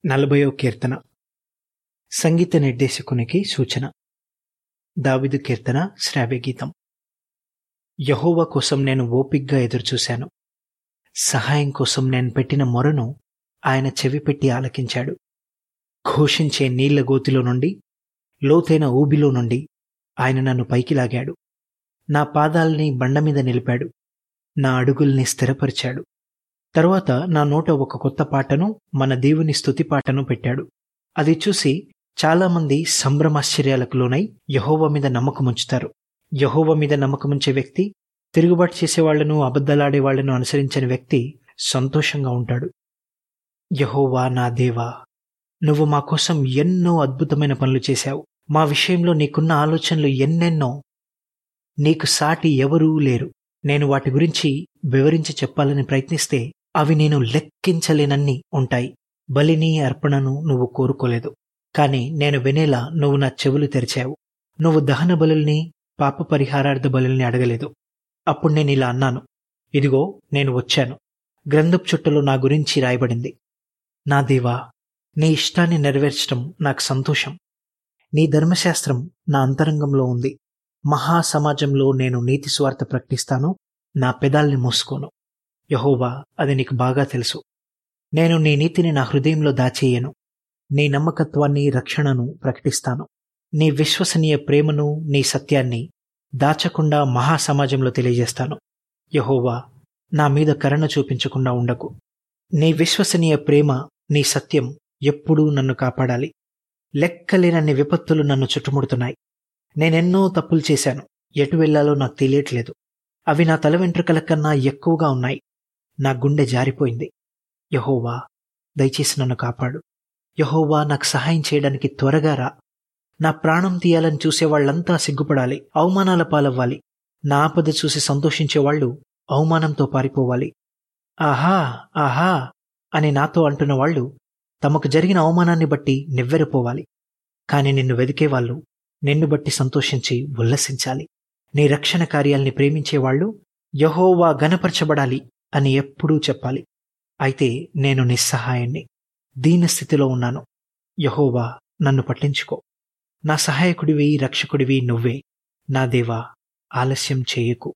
నలభయో కీర్తన సంగీత నిర్దేశకునికి సూచన దావిదు కీర్తన శ్రావ్య గీతం యహోవా కోసం నేను ఓపిగ్గా ఎదురుచూశాను సహాయం కోసం నేను పెట్టిన మొరను ఆయన చెవి పెట్టి ఆలకించాడు ఘోషించే నీళ్ల గోతిలో నుండి లోతైన ఊబిలో నుండి ఆయన నన్ను పైకి లాగాడు నా పాదాల్ని బండ మీద నిలిపాడు నా అడుగుల్ని స్థిరపరిచాడు తరువాత నా నోట ఒక కొత్త పాటను మన దేవుని స్తుతి పాటను పెట్టాడు అది చూసి చాలామంది సంభ్రమాశ్చర్యాలకు లోనై యహోవ మీద నమ్మకముంచుతారు యహోవ మీద నమ్మకముంచే వ్యక్తి తిరుగుబాటు చేసేవాళ్లను అబద్ధలాడే వాళ్లను అనుసరించని వ్యక్తి సంతోషంగా ఉంటాడు యహోవా నా దేవా నువ్వు మా కోసం ఎన్నో అద్భుతమైన పనులు చేశావు మా విషయంలో నీకున్న ఆలోచనలు ఎన్నెన్నో నీకు సాటి ఎవరూ లేరు నేను వాటి గురించి వివరించి చెప్పాలని ప్రయత్నిస్తే అవి నేను లెక్కించలేనన్ని ఉంటాయి బలిని అర్పణను నువ్వు కోరుకోలేదు కాని నేను వినేలా నువ్వు నా చెవులు తెరిచావు నువ్వు దహన బలుల్ని పాప పరిహారార్థ బలుల్ని అడగలేదు అప్పుడు నేను ఇలా అన్నాను ఇదిగో నేను వచ్చాను గ్రంథపు చుట్టలో నా గురించి రాయబడింది నా దేవా నీ ఇష్టాన్ని నెరవేర్చడం నాకు సంతోషం నీ ధర్మశాస్త్రం నా అంతరంగంలో ఉంది మహా సమాజంలో నేను నీతి స్వార్థ ప్రకటిస్తాను నా పెదాల్ని మూసుకోను యహోవా అది నీకు బాగా తెలుసు నేను నీ నీతిని నా హృదయంలో దాచేయను నీ నమ్మకత్వాన్ని రక్షణను ప్రకటిస్తాను నీ విశ్వసనీయ ప్రేమను నీ సత్యాన్ని దాచకుండా మహా సమాజంలో తెలియజేస్తాను యహోవా నా మీద కరుణ చూపించకుండా ఉండకు నీ విశ్వసనీయ ప్రేమ నీ సత్యం ఎప్పుడూ నన్ను కాపాడాలి లెక్కలేనన్ని విపత్తులు నన్ను చుట్టుముడుతున్నాయి నేనెన్నో తప్పులు చేశాను ఎటు వెళ్లాలో నాకు తెలియట్లేదు అవి నా తల వెంట్రుకల కన్నా ఎక్కువగా ఉన్నాయి నా గుండె జారిపోయింది యహోవా దయచేసి నన్ను కాపాడు యహోవా నాకు సహాయం చేయడానికి త్వరగా రా నా ప్రాణం తీయాలని చూసేవాళ్లంతా సిగ్గుపడాలి అవమానాల పాలవ్వాలి నా ఆపద చూసి సంతోషించేవాళ్లు అవమానంతో పారిపోవాలి ఆహా ఆహా అని నాతో అంటున్న వాళ్ళు తమకు జరిగిన అవమానాన్ని బట్టి నివ్వెరపోవాలి కాని నిన్ను వెదికేవాళ్ళు నిన్ను బట్టి సంతోషించి ఉల్లసించాలి నీ రక్షణ కార్యాల్ని ప్రేమించేవాళ్లు యహోవా గనపరచబడాలి అని ఎప్పుడూ చెప్పాలి అయితే నేను నిస్సహాయాన్ని దీనస్థితిలో ఉన్నాను యహోవా నన్ను పట్టించుకో నా సహాయకుడివి రక్షకుడివి నువ్వే నా దేవా ఆలస్యం చేయకు